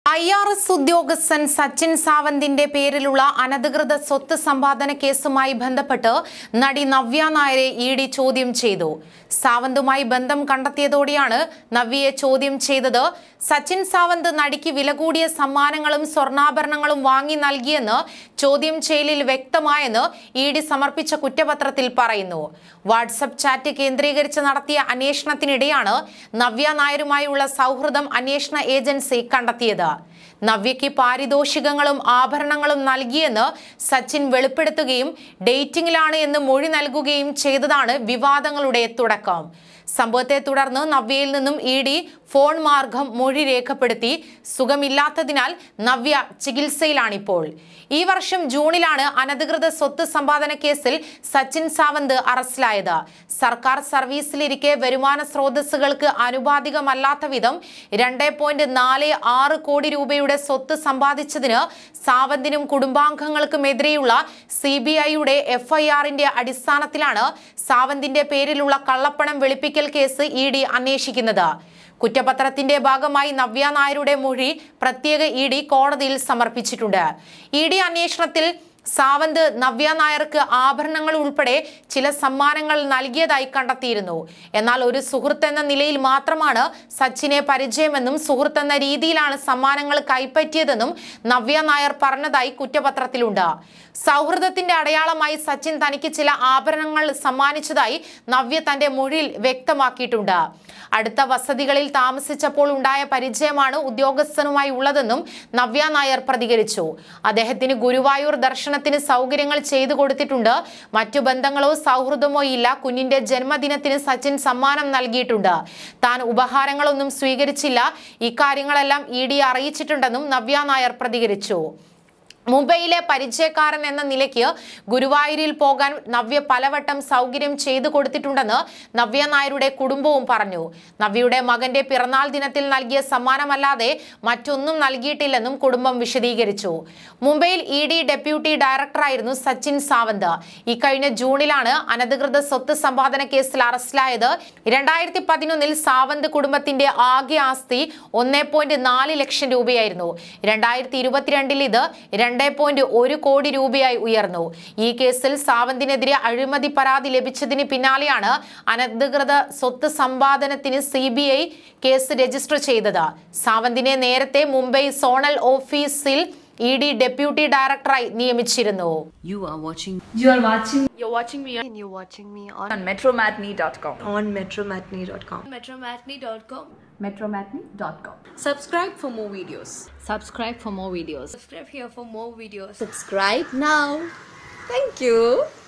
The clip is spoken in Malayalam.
ഐ ആർ എസ് ഉദ്യോഗസ്ഥൻ സച്ചിൻ സാവന്തിന്റെ പേരിലുള്ള അനധികൃത സ്വത്ത് സമ്പാദന കേസുമായി ബന്ധപ്പെട്ട് നടി നവ്യ നായരെ ഇ ഡി ചോദ്യം ചെയ്തു സാവന്തുമായി ബന്ധം കണ്ടെത്തിയതോടെയാണ് നവ്യയെ ചോദ്യം ചെയ്തത് സച്ചിൻ സാവന്ത് നടിക്ക് വില കൂടിയ സമ്മാനങ്ങളും സ്വർണ്ണാഭരണങ്ങളും വാങ്ങി നൽകിയെന്ന് ചോദ്യം ചെയ്യലിൽ വ്യക്തമായെന്ന് ഇ ഡി സമർപ്പിച്ച കുറ്റപത്രത്തിൽ പറയുന്നു വാട്സപ്പ് ചാറ്റ് കേന്ദ്രീകരിച്ച് നടത്തിയ അന്വേഷണത്തിനിടെയാണ് നവ്യ നായരുമായുള്ള സൗഹൃദം അന്വേഷണ ഏജൻസി കണ്ടെത്തിയത് നവ്യയ്ക്ക് പാരിതോഷികങ്ങളും ആഭരണങ്ങളും നൽകിയെന്ന് സച്ചിൻ വെളിപ്പെടുത്തുകയും ഡേറ്റിംഗിലാണ് എന്ന് മൊഴി നൽകുകയും ചെയ്തതാണ് വിവാദങ്ങളുടെ തുടക്കം സംഭവത്തെ തുടർന്ന് നവ്യയിൽ നിന്നും ഇ ഡി ഫോൺ മാർഗം മൊഴി രേഖപ്പെടുത്തി സുഖമില്ലാത്തതിനാൽ നവ്യ ചികിത്സയിലാണിപ്പോൾ ഈ വർഷം ജൂണിലാണ് അനധികൃത സ്വത്ത് സമ്പാദന കേസിൽ സച്ചിൻ സാവന്ത് അറസ്റ്റിലായത് സർക്കാർ സർവീസിലിരിക്കെ വരുമാന സ്രോതസ്സുകൾക്ക് ആനുപാതികമല്ലാത്ത വിധം രണ്ട് പോയിന്റ് നാല് ആറ് കോടി രൂപയുടെ സ്വത്ത് സമ്പാദിച്ചതിന് സാവന്തിനും കുടുംബാംഗങ്ങൾക്കുമെതിരെയുള്ള സി ബി ഐയുടെ എഫ്ഐആറിന്റെ അടിസ്ഥാനത്തിലാണ് സാവന്തിന്റെ പേരിലുള്ള കള്ളപ്പണം വെളുപ്പിക്കൽ കേസ് ഇ ഡി അന്വേഷിക്കുന്നത് കുറ്റപത്രത്തിന്റെ ഭാഗമായി നവ്യ നായരുടെ മൊഴി പ്രത്യേക ഇ ഡി കോടതിയിൽ സമർപ്പിച്ചിട്ടുണ്ട് ഇ ഡി അന്വേഷണത്തിൽ സാവന്ത് നവ്യ നായർക്ക് ആഭരണങ്ങൾ ഉൾപ്പെടെ ചില സമ്മാനങ്ങൾ നൽകിയതായി കണ്ടെത്തിയിരുന്നു എന്നാൽ ഒരു സുഹൃത്ത് എന്ന നിലയിൽ മാത്രമാണ് സച്ചിനെ പരിചയമെന്നും സുഹൃത്ത് എന്ന രീതിയിലാണ് സമ്മാനങ്ങൾ കൈപ്പറ്റിയതെന്നും നവ്യ നായർ പറഞ്ഞതായി കുറ്റപത്രത്തിലുണ്ട് സൗഹൃദത്തിന്റെ അടയാളമായി സച്ചിൻ തനിക്ക് ചില ആഭരണങ്ങൾ സമ്മാനിച്ചതായി നവ്യ തന്റെ മൊഴിയിൽ വ്യക്തമാക്കിയിട്ടുണ്ട് അടുത്ത വസതികളിൽ താമസിച്ചപ്പോൾ ഉണ്ടായ പരിചയമാണ് ഉദ്യോഗസ്ഥനുമായി ഉള്ളതെന്നും നവ്യ നായർ പ്രതികരിച്ചു അദ്ദേഹത്തിന് ഗുരുവായൂർ ദർശനത്തിന് സൗകര്യങ്ങൾ ചെയ്തു കൊടുത്തിട്ടുണ്ട് മറ്റു ബന്ധങ്ങളോ സൗഹൃദമോ ഇല്ല കുഞ്ഞിന്റെ ജന്മദിനത്തിന് സച്ചിൻ സമ്മാനം നൽകിയിട്ടുണ്ട് താൻ ഉപഹാരങ്ങളൊന്നും സ്വീകരിച്ചില്ല ഇക്കാര്യങ്ങളെല്ലാം ഇ ഡി അറിയിച്ചിട്ടുണ്ടെന്നും നവ്യ നായർ പ്രതികരിച്ചു മുംബൈയിലെ പരിചയക്കാരൻ എന്ന നിലയ്ക്ക് ഗുരുവായൂരിൽ പോകാൻ നവ്യ പലവട്ടം സൗകര്യം ചെയ്തു കൊടുത്തിട്ടുണ്ടെന്ന് നവ്യ നായരുടെ കുടുംബവും പറഞ്ഞു നവ്യയുടെ മകന്റെ പിറന്നാൾ ദിനത്തിൽ നൽകിയ സമ്മാനമല്ലാതെ മറ്റൊന്നും നൽകിയിട്ടില്ലെന്നും കുടുംബം വിശദീകരിച്ചു മുംബൈയിൽ ഇ ഡി ഡെപ്യൂട്ടി ഡയറക്ടറായിരുന്നു സച്ചിൻ സാവന്ത് ഇക്കഴിഞ്ഞ ജൂണിലാണ് അനധികൃത സ്വത്ത് സമ്പാദന കേസിൽ അറസ്റ്റിലായത് രണ്ടായിരത്തി പതിനൊന്നിൽ സാവന്ത് കുടുംബത്തിന്റെ ആകെ ആസ്തി ഒന്നേ പോയിന്റ് നാല് ലക്ഷം രൂപയായിരുന്നു രണ്ടായിരത്തി ഇരുപത്തിരണ്ടിൽ ഇത് രണ്ട് പോയിന്റ് ഒരു കോടി രൂപയായി ഉയർന്നു ഈ കേസിൽ സാവന്തിനെതിരെ അഴിമതി പരാതി ലഭിച്ചതിന് പിന്നാലെയാണ് അനധികൃത സ്വത്ത് സമ്പാദനത്തിന് C B I case register ചെയ്തത് സാവന്തിനെ നേരത്തെ മുംബൈ സോണൽ ഓഫീസിൽ ഇ ഡി ഡെപ്യൂട്ടി ഡയറക്ടറായി നിയമിച്ചിരുന്നു You are watching You are watching You're watching me on, and you're watching me on, on metromatney.com. on metromatney.com. metromatney.com. Metromatney.com. Subscribe for more videos. subscribe for more videos Subscribe here for more videos. Subscribe now. Thank you.